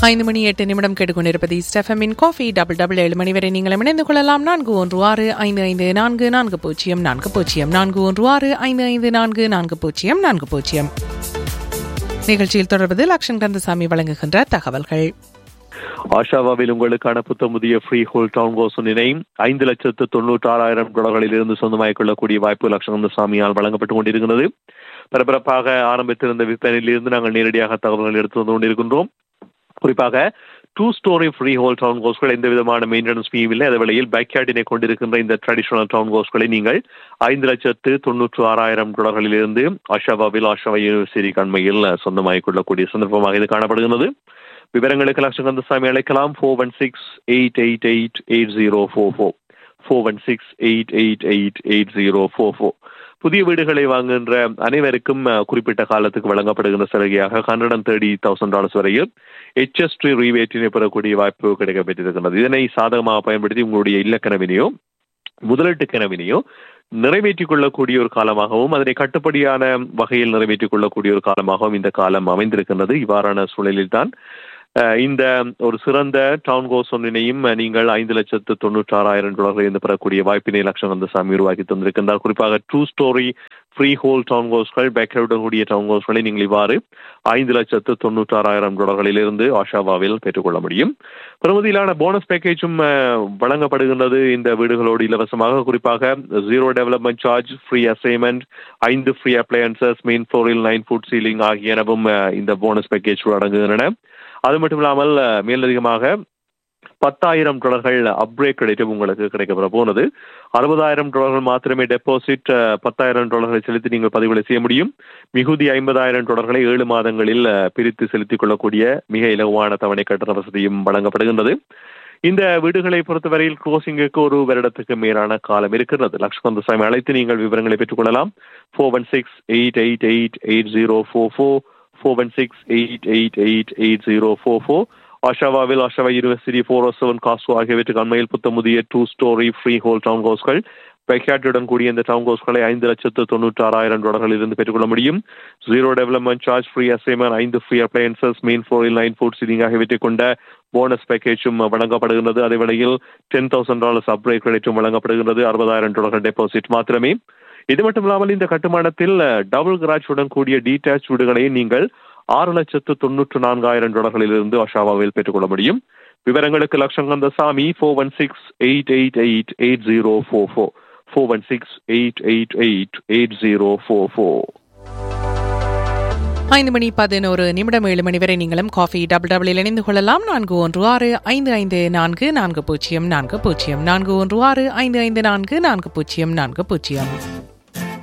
ஐந்து மணி எட்டு நிமிடம் கேட்டுக்கொண்டிருப்பது ஸ்டெஃபமின் காஃபி டபுள் டபுள் ஏழு மணி வரை நீங்கள் இணைந்து கொள்ளலாம் நான்கு ஒன்று ஆறு ஐந்து ஐந்து நான்கு நான்கு பூஜ்ஜியம் நான்கு பூஜ்ஜியம் நான்கு ஒன்று ஆறு ஐந்து ஐந்து நான்கு நான்கு பூஜ்ஜியம் நான்கு பூஜ்ஜியம் நிகழ்ச்சியில் தொடர்வது லக்ஷன் கந்தசாமி வழங்குகின்ற தகவல்கள் ஆஷாவாவில் உங்களுக்கான புத்தமுதிய ஃப்ரீ ஹோல் டவுன் கோசனினை ஐந்து லட்சத்து தொண்ணூற்றி ஆறாயிரம் டாலர்களில் இருந்து சொந்தமாக்கிக் கொள்ளக்கூடிய வாய்ப்பு லட்சணந்த சாமியால் வழங்கப்பட்டுக் கொண்டிருக்கிறது பரபரப்பாக ஆரம்பித்திருந்த விற்பனையில் இருந்து நாங்கள் நேரடியாக தகவல்கள் எடுத்து வந்து கொண்டிருக்கின்றோம் குறிப்பாக two storey freehold town கோஸ்கள் எந்த விதமான மெயின்டெனன்ஸ் ஃபீயும் இல்லை அதே வேளையில் பேக்யார்டினை கொண்டிருக்கின்ற இந்த ட்ரெடிஷனல் டவுன் கோஸ்களை நீங்கள் ஐந்து லட்சத்து தொண்ணூற்று ஆறாயிரம் டாலர்களில் இருந்து ஆஷாவாவில் ஆஷாவா யூனிவர்சிட்டி கண்மையில் சொந்தமாகிக் கொள்ளக்கூடிய சந்தர்ப்பமாக இது காணப்படுகிறது விவரங்களுக்கு லட்சகந்தசாமி அழைக்கலாம் four one six eight eight eight eight zero four four four one six eight eight eight eight zero four four புதிய வீடுகளை வாங்குகின்ற அனைவருக்கும் குறிப்பிட்ட காலத்துக்கு வழங்கப்படுகின்ற சலுகையாக hundred and thirty thousand dollars வரையில் ஹெச்எஸ்டி ரீவேட்டினை பெறக்கூடிய வாய்ப்பு கிடைக்கப்பட்டிருக்கிறது இதனை சாதகமாக பயன்படுத்தி உங்களுடைய இல்ல கனவினையோ முதலீட்டு கனவினையோ நிறைவேற்றிக் கொள்ளக்கூடிய ஒரு காலமாகவும் அதனை கட்டுப்படியான வகையில் நிறைவேற்றிக் கொள்ளக்கூடிய ஒரு காலமாகவும் இந்த காலம் அமைந்திருக்கின்றது இவ்வாறான சூழலில் தான் இந்த ஒரு சிறந்த டவுன் கோஸ் ஒன்றினையும் நீங்கள் ஐந்து லட்சத்து தொண்ணூற்றி ஆறாயிரம் டாலர்கள் இருந்து பெறக்கூடிய வாய்ப்பினை லட்சம் சாமி உருவாக்கி தந்திருக்கின்றார் குறிப்பாக two storey freehold town கோஸ்கள் பேக்கருடன் கூடிய டவுன் கோஸ்களை நீங்கள் இவ்வாறு ஐந்து லட்சத்து தொண்ணூற்றி ஆறாயிரம் டாலர்களிலிருந்து ஆஷாவாவில் பெற்றுக்கொள்ள முடியும் பெருமதியிலான போனஸ் பேக்கேஜும் வழங்கப்படுகின்றது இந்த வீடுகளோடு இலவசமாக குறிப்பாக zero development charge free assignment ஐந்து ஃப்ரீ அப்ளையன்சஸ் மெயின் ஃப்ளோரில் நைன் ஃபுட் சீலிங் ஆகியனவும் இந்த போனஸ் பேக்கேஜ் அடங்குகின்றன அது மட்டும் இல்லாமல் மேலதிகமாக பத்தாயிரம் டாலர்கள் அப்ரேக் கிடைக்கும் உங்களுக்கு கிடைக்கப்பட போனது அறுபதாயிரம் டாலர்கள் மாத்திரமே டெபாசிட் பத்தாயிரம் டாலர்களை செலுத்தி நீங்கள் பதிவுகளை செய்ய முடியும் மிகுதி ஐம்பதாயிரம் டாலர்களை ஏழு மாதங்களில் பிரித்து செலுத்திக் கொள்ளக்கூடிய மிக இலகுவான தவணை கட்டண வசதியும் வழங்கப்படுகின்றது இந்த வீடுகளை பொறுத்தவரையில் க்ளோசிங்குக்கு ஒரு வருடத்துக்கு மேலான காலம் இருக்கிறது லக்ஷ்மந்த சாமி அழைத்து நீங்கள் விவரங்களை பெற்றுக்கொள்ளலாம் four one six eight eight eight eight zero four four four one six eight eight eight eight zero four four ஆஷாவாவில் Oshawa university four O seven Costco ஆகியவற்றுக்கு அண்மையில் புத்தமுதிய two storey freehold town ஹவுஸ்கள் பெக்யாட்டுடன் கூடிய இந்த down ஹவுஸ்களை ஐந்து லட்சத்து தொண்ணூற்றி ஆறாயிரம் டாலர்களில் இருந்து பெற்றுக்கொள்ள முடியும் zero development charge free assignment ஐந்து ஃப்ரீ அப்ளையன்சஸ் மெயின் ஃப்ளோரில் நைன் ஃபுட் சீலிங் ஆகியவற்றை கொண்ட போனஸ் பேக்கேஜும் வழங்கப்படுகிறது அதே வேளையில் டென் தௌசண்ட் டாலர்ஸ் அப்ரேட் கிரெடிட்டும் வழங்கப்படுகிறது அறுபதாயிரம் டாலர்கள் டெபாசிட் மாத்திரமே இது மட்டும் இல்லாமல் இந்த கட்டுமானத்தில் டபுள் கராஜுடன் கூடிய டீடாச் வீடுகளை நீங்கள் ஆறு லட்சத்து தொண்ணூற்று நான்காயிரம் டாலர்களிலிருந்து அஷாவாவில் பெற்றுக்கொள்ள முடியும் விவரங்களுக்கு லட்சங்கந்த சாமி four one six eight eight eight eight zero four four four one six eight eight eight eight zero four four ஐந்து மணி பதினோரு நிமிடம் ஏழு மணி வரை நீங்களும் காஃபி டபுள் டபுளில் இணைந்து கொள்ளலாம் நான்கு ஒன்று ஆறு ஐந்து ஐந்து நான்கு நான்கு பூஜ்ஜியம் நான்கு பூஜ்ஜியம் நான்கு ஒன்று ஆறு ஐந்து ஐந்து நான்கு நான்கு பூஜ்ஜியம் நான்கு பூஜ்ஜியம்